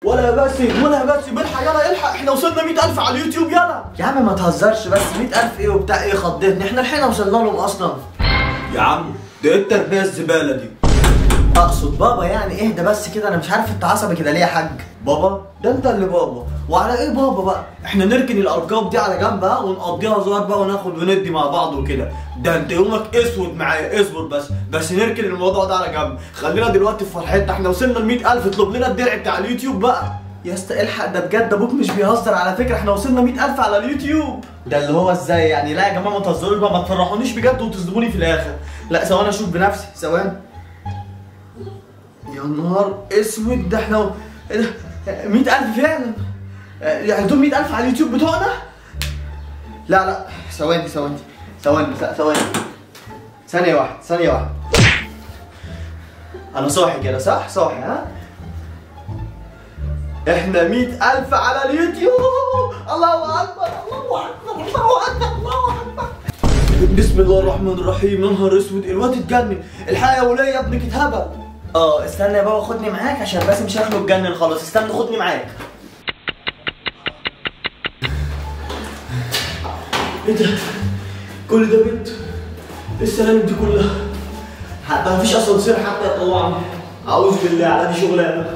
ولا يا باسم ولا يا باسم الحق يلا الحق احنا وصلنا 100000 على اليوتيوب يلا يا عم ما تهزرش بس 100000 ايه وبتاع ايه خضتني احنا الحين وصلنا لهم اصلا يا عم ده ايه التربيه الزباله دي اقصد بابا يعني اهدى بس كده انا مش عارف انت عصبي كده ليه يا حاج بابا ده انت اللي بابا وعلى ايه بابا بقى احنا نركن الارقام دي على جنب بقى ونقضيها هزار بقى وناخد وندي مع بعض وكده ده انت يومك اسود معايا اصبر بس بس نركن الموضوع ده على جنب خلينا دلوقتي في فرحتنا احنا وصلنا ل 100000 اطلب لنا الدرع بتاع اليوتيوب بقى يا اسطى الحق ده بجد ابوك مش بيهزر على فكره احنا وصلنا 100000 على اليوتيوب ده اللي هو ازاي يعني لا يا جماعه ما تهزروش بقى ما تفرحونيش بجد وتصدموني في الاخر لا ثواني اشوف بنفسي ثواني يا نهار اسود ده احنا ايه ده 100000 فعلا آه، يعني دول 100000 على اليوتيوب بتوعنا لا لا ثواني ثواني ثواني لا، ثواني ثانية واحدة ثانية واحدة أنا صاحي كده صح؟ صاحي ها؟ احنا مئة ألف على اليوتيوب الله أكبر الله أكبر الله أكبر الله أكبر بسم الله الرحمن الرحيم يا نهار اسود الواد اتجنن الحق يا وليه يا ابنك اتهبل اه استنى يا بابا خدني معاك عشان باسم شكله اتجنن خلاص استنى خدني معاك ايه ده؟ كل ده بنت؟ ايه السلام دي كلها؟ حتى مفيش اسانسير حتى يطلعني اعوذ بالله على دي شغلانه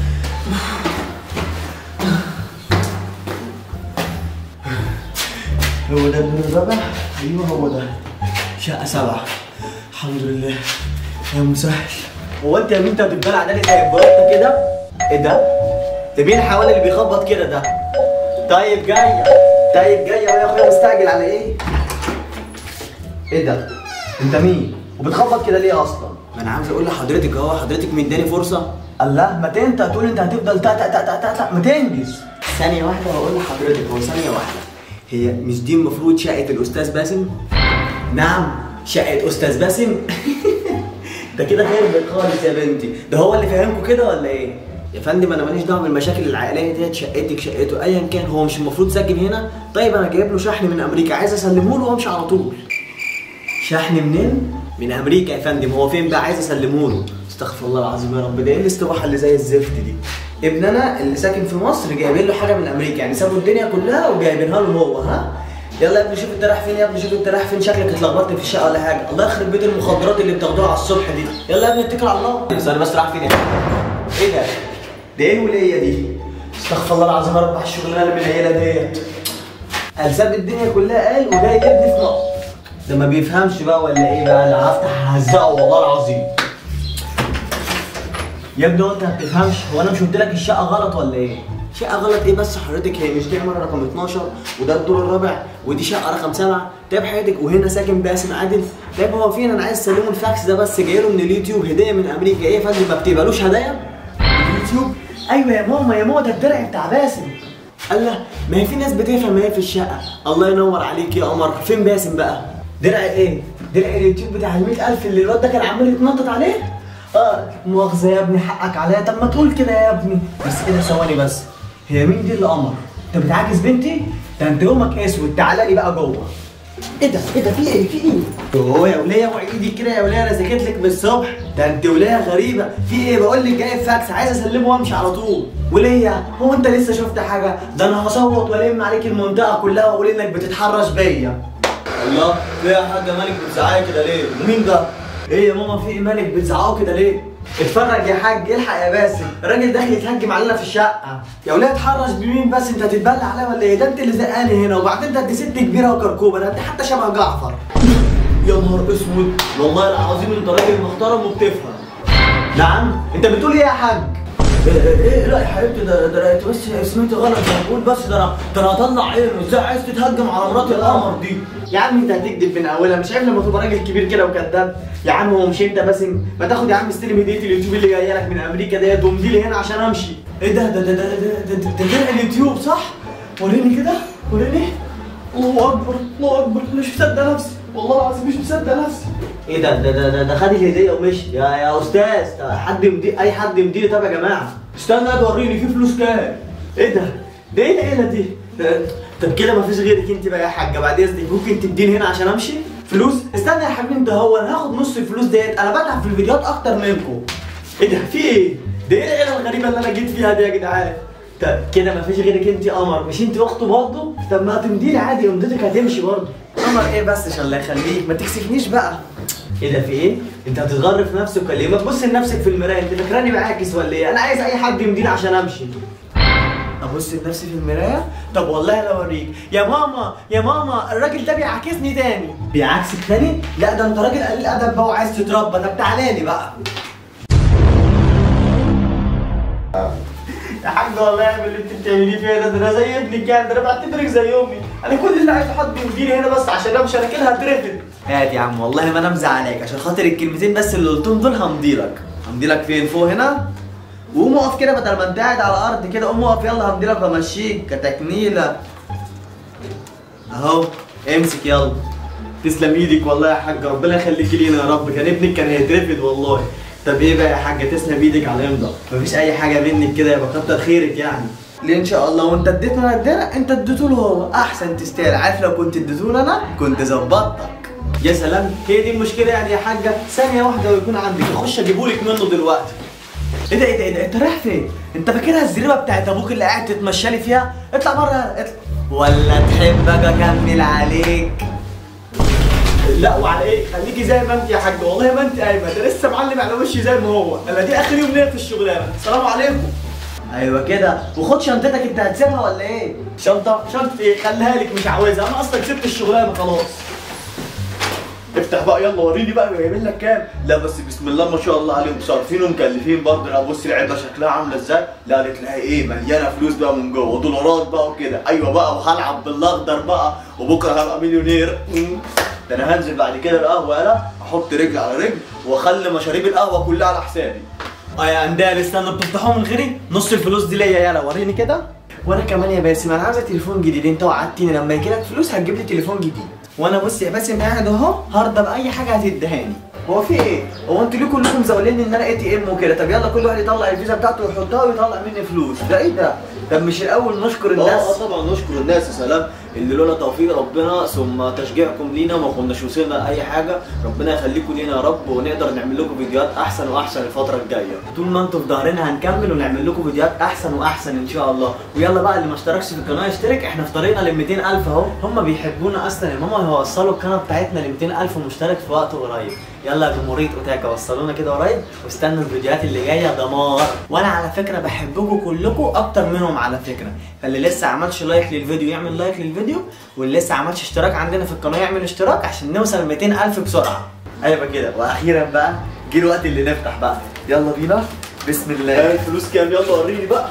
هو ده ابن الربع؟ ايوه هو ده شقة سبعة الحمد لله يا مسهل هو انت يا بنت هتتبلع على ده زي البرطة كده؟ ايه ده؟ ده مين الحيوان اللي بيخبط كده ده؟ طيب جاية طيب جاية يا اخويا مستعجل على ايه؟ ايه ده؟ انت مين؟ وبتخبط كده ليه اصلا؟ ما انا عاوز اقول لحضرتك اهو حضرتك مداني فرصه الله ما انت هتقول انت هتفضل تا تا تا تا تا, تا ما تنجز ثانيه واحده هقول لحضرتك هو ثانيه واحده هي مش دي المفروض شقه الاستاذ باسم نعم شقه استاذ باسم ده كده خير خالص يا بنتي ده هو اللي فاهمكم كده ولا ايه يا فندم انا ماليش دعوه بالمشاكل العائليه ديت شقتك شقته ايا كان هو مش المفروض ساكن هنا طيب انا جايب له شحن من امريكا عايز اسلمه له وامشي على طول شحن منين؟ من امريكا يا فندم هو فين بقى عايز اسلمه له استغفر الله العظيم يا رب ده ايه الاستباحه اللي زي الزفت دي ابننا اللي ساكن في مصر جايبين له حاجه من امريكا يعني سابوا الدنيا كلها وجايبينها له هو ها يلا يا ابني شوف انت رايح فين يا ابني شوف انت رايح فين شكلك اتلخبطت في الشقه ولا حاجه الله يخرب بيت المخدرات اللي بتاخدوها على الصبح دي يلا يا ابني اتكل على الله بس انا بس رايح فين يا فندم؟ ايه ده؟ ده ايه الوليه دي؟ استغفر الله العظيم يا رب على الشغلانه اللي منيله ديت قال ساب الدنيا كلها قال وجاي يبني في نقط ده ما بيفهمش بقى ولا ايه بقى انا هفتح هزقه والله العظيم يا ابني هو انت ما بتفهمش هو انا مش قلت لك الشقه غلط ولا ايه؟ شقة غلط ايه بس حضرتك هي مش دي عمارة رقم 12 وده الدور الرابع ودي شقة رقم 7 طيب حضرتك وهنا ساكن باسم عادل طيب هو فين انا عايز اسلمه الفاكس ده بس جاي له من اليوتيوب هدية من امريكا ايه يا فندم ما بتقبلوش هدايا؟ اليوتيوب ايوه يا ماما يا ماما ده الدرع بتاع باسم الله ما هي في ناس بتفهم ايه في الشقة الله ينور عليك يا قمر فين باسم بقى؟ درع ايه؟ درع اليوتيوب بتاع ال 100000 اللي الواد ده كان عمال يتنطط عليه؟ اه مؤاخذة يا ابني حقك عليا طب ما تقول كده يا ابني بس كده ثواني بس هي مين دي اللي قمر؟ انت بتعاكس بنتي؟ ده انت يومك اسود تعالى لي بقى جوه ايه ده؟ ايه ده في ايه؟ في ايه؟ هو يا وليه اوعي ايدي كده يا وليه انا ذاكرت لك من الصبح ده انت وليه غريبه في ايه بقول لك جايب فاكس عايز اسلمه وامشي على طول وليه هو انت لسه شفت حاجه ده انا هصوت والم عليك المنطقه كلها واقول انك بتتحرش بيا الله ليه يا حاجه مالك بتزعقي كده ليه؟ ومين ده ايه يا ماما في ايه مالك بتزعقوا كده ليه اتفرج يا حاج الحق يا باسم الراجل داخل يتهجم علينا في الشقه يا وليه اتحرش بمين بس انت هتتبلع عليا ولا ايه ده انت اللي زقاني هنا وبعدين ده انت ست كبيره وكركوبه ده انت حتى شبه جعفر يا نهار اسود والله العظيم انت راجل محترم وبتفهم نعم انت بتقول ايه يا حاج ايه ايه لا يا حبيبتي ده ده انت بس سمعتي غلط انا بقول بس ده انا ده انا هطلع عينه ازاي عايز تتهجم على مراتي القمر دي يا عم انت هتكذب من اولها مش عيب لما تبقى راجل كبير كده وكذاب يا عم هو مش انت باسم ما تاخد يا عم استلم هديه اليوتيوب اللي جايه لك من امريكا ديت وامضي لي هنا عشان امشي ايه ده ده ده ده ده ده ده ده اليوتيوب صح؟ وريني كده وريني الله اكبر الله اكبر مش مصدق نفسي والله العظيم مش مصدق نفسي ايه ده ده ده ده, ده خد الهديه ومشي يا يا استاذ ده حد يمدي اي حد يمديني طب يا جماعه استنى ده وريني في فلوس كام ايه ده ده ايه العيله دي طب كده مفيش غيرك انت بقى يا حاجه بعد اذنك ممكن تديني هنا عشان امشي فلوس استنى يا حبيبي انت هو انا هاخد نص الفلوس ديت انا بتعب في الفيديوهات اكتر منكم ايه ده في ايه ده ايه العيله الغريبه اللي انا جيت فيها دي يا جدعان طب كده مفيش غيرك انت قمر مش انت اخته برضه طب ما تمدي لي عادي امضتك هتمشي برضه قمر ايه بس عشان الله يخليك ما تكسفنيش بقى ايه ده في ايه؟ انت هتتغر في نفسك ولا ايه؟ ما تبص لنفسك في المرايه انت فاكراني بعاكس ولا ايه؟ انا عايز اي حد يمديني عشان امشي ابص لنفسي في المرايه طب والله لو اوريك يا ماما يا ماما الراجل ده بيعاكسني تاني بيعكسك تاني؟ لا ده انت راجل قليل ادب بقى وعايز تتربى طب تعالى لي بقى يا حاج والله اعمل اللي انت بتعمليه فيا ده ده انا زي ابنك يعني ده انا بعتبرك زي امي انا كل اللي عايزه حد يمديني هنا بس عشان امشي انا كده هترفد هات يا عم والله ما انا مزعلاك عشان خاطر الكلمتين بس اللي قلتهم دول همضيلك همضيلك فين فوق هنا وقوم اقف كده بدل ما انت قاعد على الارض كده قوم اقف يلا همضيلك وامشيك كتكنيله اهو امسك يلا تسلم ايدك والله يا حاج ربنا يخليكي لينا يا رب كان ابنك كان هيترفد والله طب ايه بقى يا حاجه تسلم ايدك على الامضه مفيش اي حاجه منك كده يبقى كتر خيرك يعني ليه ان شاء الله وانت اديته انا الدرع انت اديته له هو احسن تستاهل عارف لو كنت اديته له انا كنت ظبطتك يا سلام هي دي المشكله يعني يا حاجه ثانيه واحده ويكون عندك اخش اجيبهولك منه دلوقتي ايه ده ايه ده ايه ده انت رايح فين انت فاكرها الزريبه بتاعت ابوك اللي قاعد تتمشى لي فيها اطلع بره اطلع ولا تحب اجي اكمل عليك لا وعلى ايه خليكي زي ما انت يا حاج والله ما انت قايمه ده لسه معلم على وشي زي ما هو انا دي اخر يوم ليا في الشغلانه السلام عليكم ايوه كده وخد شنطتك انت هتسيبها ولا ايه شنطه شنطه ايه خليها لك مش عاوزها انا اصلا سبت الشغلانه خلاص افتح بقى يلا وريني بقى جايبين لك كام لا بس بسم الله ما شاء الله عليهم صارفين ومكلفين برضه لا بص العلبه شكلها عامله ازاي لا تلاقي ايه مليانه فلوس بقى من جوه ودولارات بقى وكده ايوه بقى وهلعب بالاخضر بقى وبكره هبقى مليونير مم. ده انا هنزل بعد كده القهوه انا احط رجل على رجل واخلي مشاريب القهوه كلها على حسابي اه يا اندال استنى بتفتحوه من غيري نص الفلوس دي ليا يلا وريني كده وانا كمان يا باسم انا عايزه تليفون جديد انت وعدتني لما يجي لك فلوس هتجيب لي تليفون جديد وانا بص يا باسم قاعد اهو هرضى باي حاجه هتدهاني هو في ايه هو انتوا ليه كلكم زاوليني ان انا اي تي ام وكده طب يلا كل واحد يطلع الفيزا بتاعته ويحطها ويطلع مني فلوس ده ايه ده طب مش الاول نشكر اه الناس اه طبعا نشكر الناس يا سلام اللي لولا توفيق ربنا ثم تشجيعكم لينا ما كناش وصلنا لاي حاجه ربنا يخليكم لينا يا رب ونقدر نعمل لكم فيديوهات احسن واحسن الفتره الجايه طول ما انتوا في ظهرنا هنكمل ونعمل لكم فيديوهات احسن واحسن ان شاء الله ويلا بقى اللي ما اشتركش في القناه يشترك احنا في طريقنا ل 200000 اهو هم بيحبونا اصلا يا ماما هيوصلوا القناه بتاعتنا ل 200000 مشترك في وقت قريب يلا يا جمهوريه اوتاكا وصلونا كده قريب واستنوا الفيديوهات اللي جايه دمار وانا على فكره بحبكم كلكم اكتر منهم على فكره فاللي لسه عملش لايك للفيديو يعمل لايك للفيديو واللي لسه عملش اشتراك عندنا في القناه يعمل اشتراك عشان نوصل 200000 بسرعه ايوه كده واخيرا بقى جه الوقت اللي نفتح بقى يلا بينا بسم الله آه، الفلوس كام يلا وريني بقى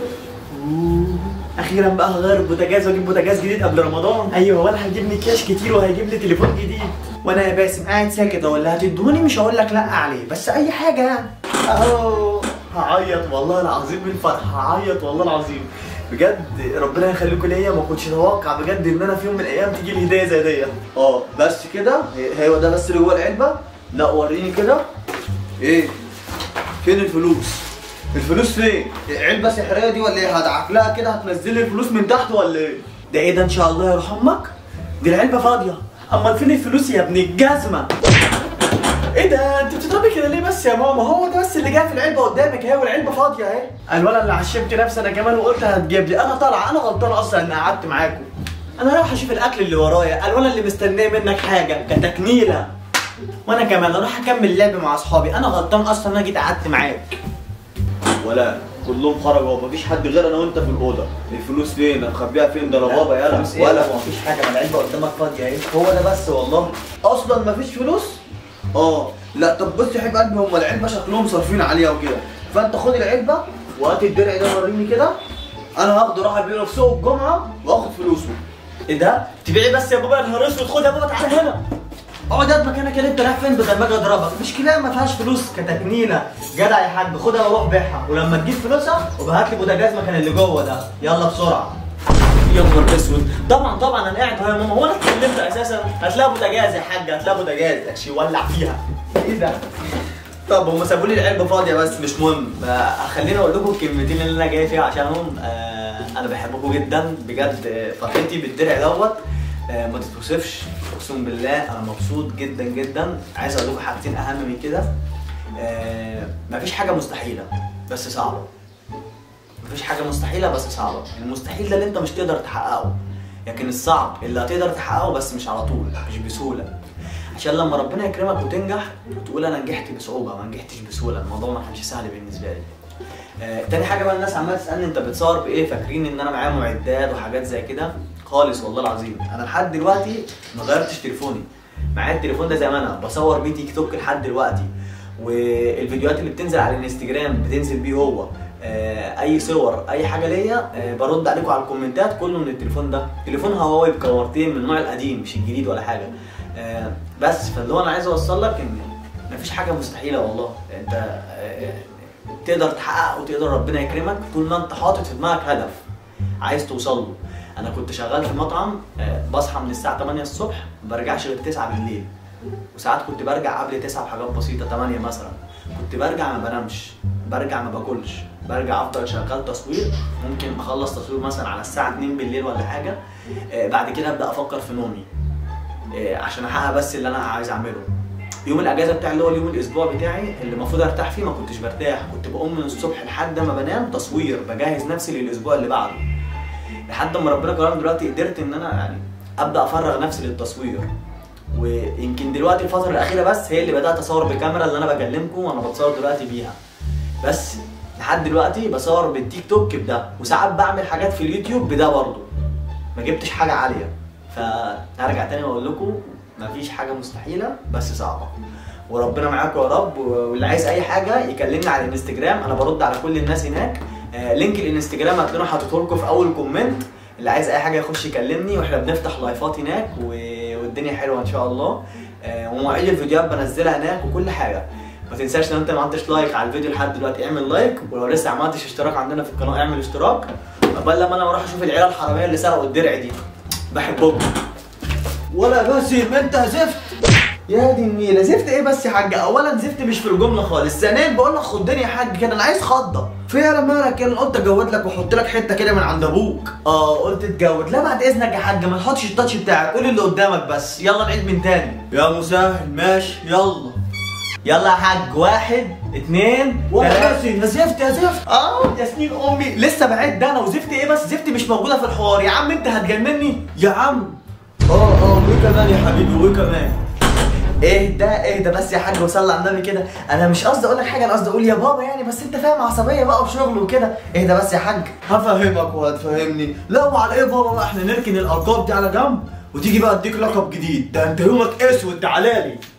اخيرا بقى هغير البوتاجاز واجيب بوتاجاز جديد قبل رمضان ايوه وانا هيجيب لي كاش كتير وهيجيب لي تليفون جديد وانا يا باسم قاعد ساكت اهو اللي هتدوني مش هقول لك لا عليه بس اي حاجه يعني اهو هعيط والله العظيم من الفرح هعيط والله العظيم بجد ربنا يخليكم ليا ما كنتش اتوقع بجد ان انا في يوم من الايام تيجي لي هديه زي ديت اه بس كده هي- هو ده بس اللي جوه العلبه لا وريني كده ايه فين الفلوس الفلوس فين علبه سحريه دي ولا ايه هدعك لها كده هتنزل لي الفلوس من تحت ولا ايه ده ايه ده ان شاء الله يرحم امك دي العلبه فاضيه امال فين الفلوس يا ابن الجزمه ايه ده انت بتضربي كده ليه بس يا ماما هو ده بس اللي جاي في العلبه قدامك اهي والعلبه فاضيه اهي الولا اللي عشمت نفسي انا كمان وقلت هتجيب لي انا طالعه انا غلطان اصلا اني قعدت معاكم انا رايح اشوف الاكل اللي ورايا الولا اللي مستنيه منك حاجه كتكنيله وانا كمان اروح اكمل لعب مع اصحابي انا غلطان اصلا انا جيت قعدت معاك ولا كلهم خرجوا مفيش حد غير انا وانت في الاوضه الفلوس فين هنخبيها فين ده انا بابا يالا فلوس إيه؟ ولا مفيش حاجه ما العلبه قدامك فاضيه اهي هو ده بس والله اصلا مفيش فلوس اه لا طب بص يا حبيب قلبي هم العلبه شكلهم صارفين عليها وكده فانت خد العلبه وهات الدرع ده وريني كده انا هاخده راح ابيعه في سوق الجمعه واخد فلوسه ايه ده تبيعي بس يا بابا يا نهار اسود خد يا بابا تعالى هنا اقعد قد مكانك كده انت رايح فين بدل ما اجي اضربك مش كده ما فيهاش فلوس كتكنيله جدع يا حاج خدها وروح بيعها ولما تجيب فلوسها وبقى هات لي بوتاجاز مكان اللي جوه ده يلا بسرعه يا نهار اسود طبعا طبعا انا قاعد اهو يا ماما هو انا اتكلمت اساسا هتلاقي بوتاجاز يا حاج هتلاقي بوتاجاز اكشي يولع فيها ايه ده طب هم سابوا لي العلبه فاضيه بس مش مهم آه، خليني اقول لكم الكلمتين اللي انا جاي فيها عشانهم آه، انا بحبكم جدا بجد آه، فرحتي بالدرع دوت آه، ما تتوصفش اقسم بالله انا مبسوط جدا جدا عايز اقول لكم حاجتين اهم من كده آه، مفيش حاجه مستحيله بس صعبه مفيش حاجه مستحيله بس صعبه المستحيل ده اللي انت مش تقدر تحققه لكن الصعب اللي هتقدر تحققه بس مش على طول مش بسهوله عشان لما ربنا يكرمك وتنجح وتقول انا نجحت بصعوبه ما نجحتش بسهوله الموضوع ما كانش سهل بالنسبه لي آه، تاني حاجه بقى الناس عماله تسالني انت بتصور بايه فاكرين ان انا معايا معدات وحاجات زي كده خالص والله العظيم انا لحد دلوقتي ما غيرتش تليفوني معايا التليفون ده زي ما انا بصور بيه تيك توك لحد دلوقتي والفيديوهات اللي بتنزل على الانستجرام بتنزل بيه هو آه، اي صور اي حاجه ليا آه، برد عليكم على الكومنتات كله من التليفون ده تليفون هواوي بكاميرتين من النوع القديم مش الجديد ولا حاجه آه، بس فاللي هو انا عايز اوصل لك ان مفيش حاجه مستحيله والله انت آه، تقدر تحقق وتقدر ربنا يكرمك طول ما انت حاطط في دماغك هدف عايز توصل له انا كنت شغال في مطعم آه، بصحى من الساعه 8 الصبح ما برجعش غير 9 بالليل وساعات كنت برجع قبل 9 بحاجات بسيطه 8 مثلا كنت برجع ما بنامش برجع ما باكلش برجع افضل شغال تصوير ممكن اخلص تصوير مثلا على الساعه 2 بالليل ولا حاجه آه، بعد كده ابدا افكر في نومي آه، عشان احقق بس اللي انا عايز اعمله يوم الاجازه بتاعي اللي هو اليوم الاسبوع بتاعي اللي المفروض ارتاح فيه ما كنتش برتاح كنت بقوم من الصبح لحد ما بنام تصوير بجهز نفسي للاسبوع اللي بعده لحد ما ربنا كرمني دلوقتي قدرت ان انا يعني ابدا افرغ نفسي للتصوير ويمكن دلوقتي الفتره الاخيره بس هي اللي بدات اصور بالكاميرا اللي انا بكلمكم وانا بتصور دلوقتي بيها بس لحد دلوقتي بصور بالتيك توك بده وساعات بعمل حاجات في اليوتيوب بده برضه ما جبتش حاجه عاليه فهرجع تاني واقول لكم مفيش حاجه مستحيله بس صعبه وربنا معاكم يا رب واللي عايز اي حاجه يكلمني على الانستجرام انا برد على كل الناس هناك آه، لينك الانستجرام هتلاقونه حاططه لكم في اول كومنت اللي عايز اي حاجه يخش يكلمني واحنا بنفتح لايفات هناك و- والدنيا حلوه ان شاء الله آه، ومواعيد الفيديوهات بنزلها هناك وكل حاجه ما تنساش لو انت ما عملتش لايك على الفيديو لحد دلوقتي اعمل لايك ولو لسه ما عملتش اشتراك عندنا في القناه اعمل اشتراك قبل لما انا اروح اشوف العيال الحراميه اللي سرقوا الدرع دي بحبكم ولا باسم انت زفت يا دي النيلة زفت ايه بس يا حاج اولا زفت مش في الجمله خالص ثانيا بقول لك خدني يا حاج كده انا عايز خضه فعلا مالك انا قلت اجود لك واحط لك حته كده من عند ابوك اه قلت اتجوز لا بعد اذنك يا حاج ما تحطش التاتش بتاعك قول اللي قدامك بس يلا نعيد من تاني يا مسهل ماشي يلا يلا يا حاج واحد اتنين ولا تلاته باسم يا زفت يا زفت اه يا سنين امي لسه بعد ده انا وزفت ايه بس زفت مش موجوده في الحوار يا عم انت هتجنني يا عم اه اه وايه كمان يا حبيبي وايه كمان اهدى اهدى بس يا حاج وصلي على النبي كده انا مش قصدي اقول لك حاجه انا قصدي اقول يا بابا يعني بس انت فاهم عصبيه بقى وشغل وكده اهدى بس يا حاج هفهمك وهتفهمني لا وعلى ايه بابا بقى احنا نركن الالقاب دي على جنب وتيجي بقى اديك لقب جديد ده انت يومك اسود تعالى لي